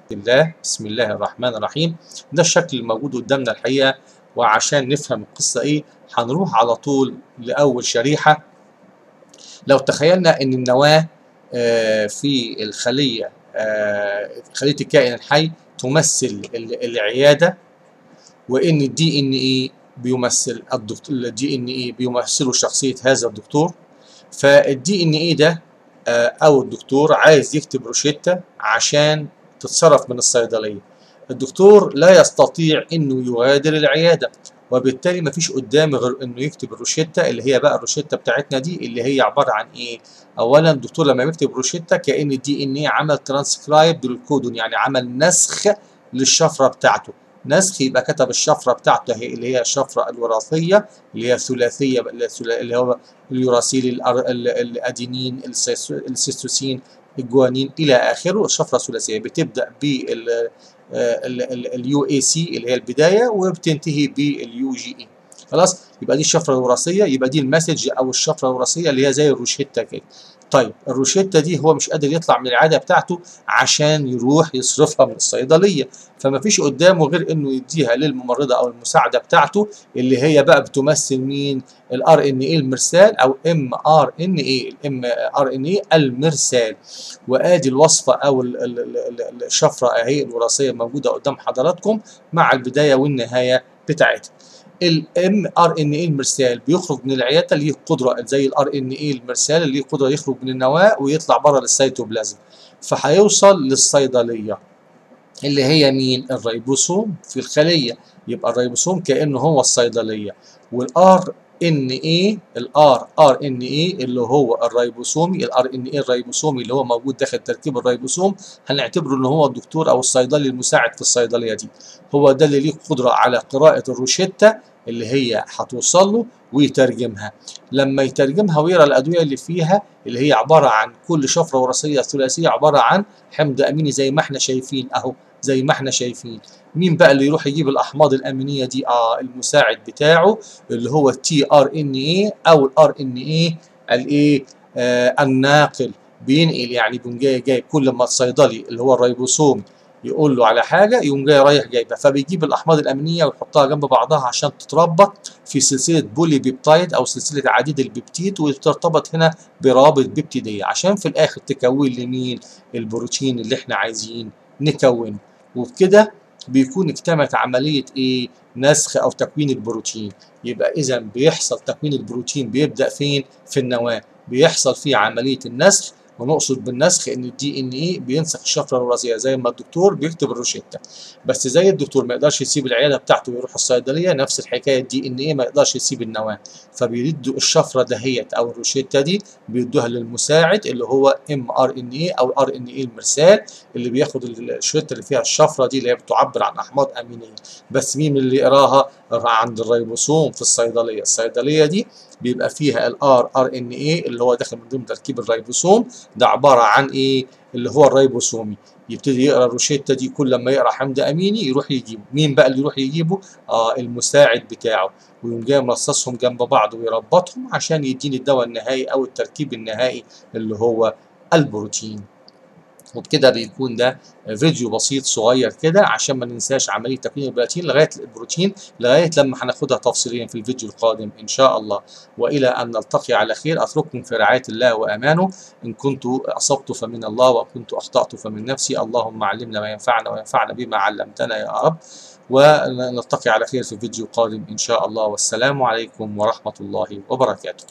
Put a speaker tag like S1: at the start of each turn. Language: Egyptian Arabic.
S1: الله بسم الله الرحمن الرحيم ده الشكل الموجود قدامنا الحقيقة وعشان نفهم القصة ايه هنروح على طول لأول شريحة لو تخيلنا ان النواة آه، في الخلية آه، خلية الكائن الحي تمثل ال- العيادة وان الدي ان اي بيمثل الدكتور الدي ان اي بيمثلوا شخصية هذا الدكتور فالدي ان اي ده آه، او الدكتور عايز يكتب روشتة عشان تتصرف من الصيدلية الدكتور لا يستطيع انه يغادر العيادة وبالتالي مفيش قدامه غير انه يكتب الروشتة اللي هي بقى الروشتة بتاعتنا دي اللي هي عبارة عن ايه اولا الدكتور لما بيكتب روشتة كأن الدي ان اي عمل ترانسكرايب للكودون يعني عمل نسخ للشفرة بتاعته نسخ يبقى كتب الشفرة بتاعته هي اللي هي الشفرة الوراثية اللي هي الثلاثية اللي هو اليوراسيل الأر- ال- الادينين السيس- السيستوسين الجوانين الى اخره الشفره الثلاثيه بتبدا بال اليو اي سي اللي هي البدايه وبتنتهي باليو جي اي خلاص يبقى دي الشفره الوراثيه يبقى دي المسج او الشفره الوراثيه اللي هي زي الروشته كده طيب الروشته دي هو مش قادر يطلع من العاده بتاعته عشان يروح يصرفها من الصيدليه فما فيش قدامه غير انه يديها للممرضه او المساعده بتاعته اللي هي بقى بتمثل مين الار ان اي المرسال او ام ار ان اي الام ار ان اي المرسال وادي الوصفه او ال- ال- ال- ال- الشفره اهي الوراثيه موجوده قدام حضراتكم مع البدايه والنهايه بتاعتها الام ار ان اي المرسال بيخرج من العياده ليه قدره زي الار ان اي المرسال اللي ليه قدره يخرج من النواه ويطلع بره للسيتوبلازم فهيوصل للصيدليه اللي هي مين الريبوسوم في الخليه يبقى الريبوسوم كانه هو الصيدليه والار ان اي الار ار ان اي اللي هو الريبوسومي الار ان اي الريبوسومي اللي هو موجود داخل تركيب الريبوسوم هنعتبره ان هو الدكتور او الصيدلي المساعد في الصيدليه دي هو ده اللي ليه قدره على قراءه الروشته اللي هي هتوصل له ويترجمها لما يترجمها ويقرا الادويه اللي فيها اللي هي عباره عن كل شفره وراثيه ثلاثيه عباره عن حمض اميني زي ما احنا شايفين اهو زي ما احنا شايفين مين بقى اللي يروح يجيب الاحماض الامينيه دي اه المساعد بتاعه اللي هو التي ار ان اي او الار ان اي الايه آه الناقل بينقل يعني بيقوم جاي جايب كل ما الصيدلي اللي هو الريبوسوم يقول له على حاجه يقوم جاي رايح جايبها فبيجيب الاحماض الامينيه ويحطها جنب بعضها عشان تتربط في سلسله بولي بيبتايد او سلسله عديد البيبتيد وترتبط هنا برابط بيبتيديه عشان في الاخر تكون لمين البروتين اللي احنا عايزين نكونه وبكده بيكون اكتملت عمليه ايه نسخ او تكوين البروتين يبقى اذا بيحصل تكوين البروتين بيبدا فين في النواه بيحصل فيه عمليه النسخ ونقصد بالنسخ ان الدي ان اي بينسخ الشفره الوراثيه زي ما الدكتور بيكتب الروشته بس زي الدكتور ما يقدرش يسيب العياده بتاعته ويروح الصيدليه نفس الحكايه الدي ان اي ما يقدرش يسيب النواه فبيدوا الشفره دهيت او الروشته دي بيدوها للمساعد اللي هو ام ار ان اي او ار ان اي المرسال اللي بياخد الشريطه اللي فيها الشفره دي اللي هي بتعبر عن احماض امينيه بس مين اللي يقراها عند الريبوسوم في الصيدليه الصيدليه دي بيبقى فيها الار ار ان اي اللي هو داخل من ضمن تركيب الريبوسوم ده عباره عن ايه اللي هو الريبوسومي يبتدي يقرا الروشته دي كل لما يقرا حمض اميني يروح يجيبه مين بقى اللي يروح يجيبه اه المساعد بتاعه ويقوم جاي مرصصهم جنب بعض ويربطهم عشان يديني الدواء النهائي او التركيب النهائي اللي هو البروتين وبكده بيكون ده فيديو بسيط صغير كده عشان ما ننساش عمليه تكوين البروتين لغايه البروتين لغايه لما هناخدها تفصيليا في الفيديو القادم ان شاء الله والى ان نلتقي على خير اترككم في رعايه الله وامانه ان كنت اصبت فمن الله وان كنت اخطات فمن نفسي اللهم علمنا ما ينفعنا وينفعنا بما علمتنا يا رب ونلتقي على خير في فيديو قادم ان شاء الله والسلام عليكم ورحمه الله وبركاته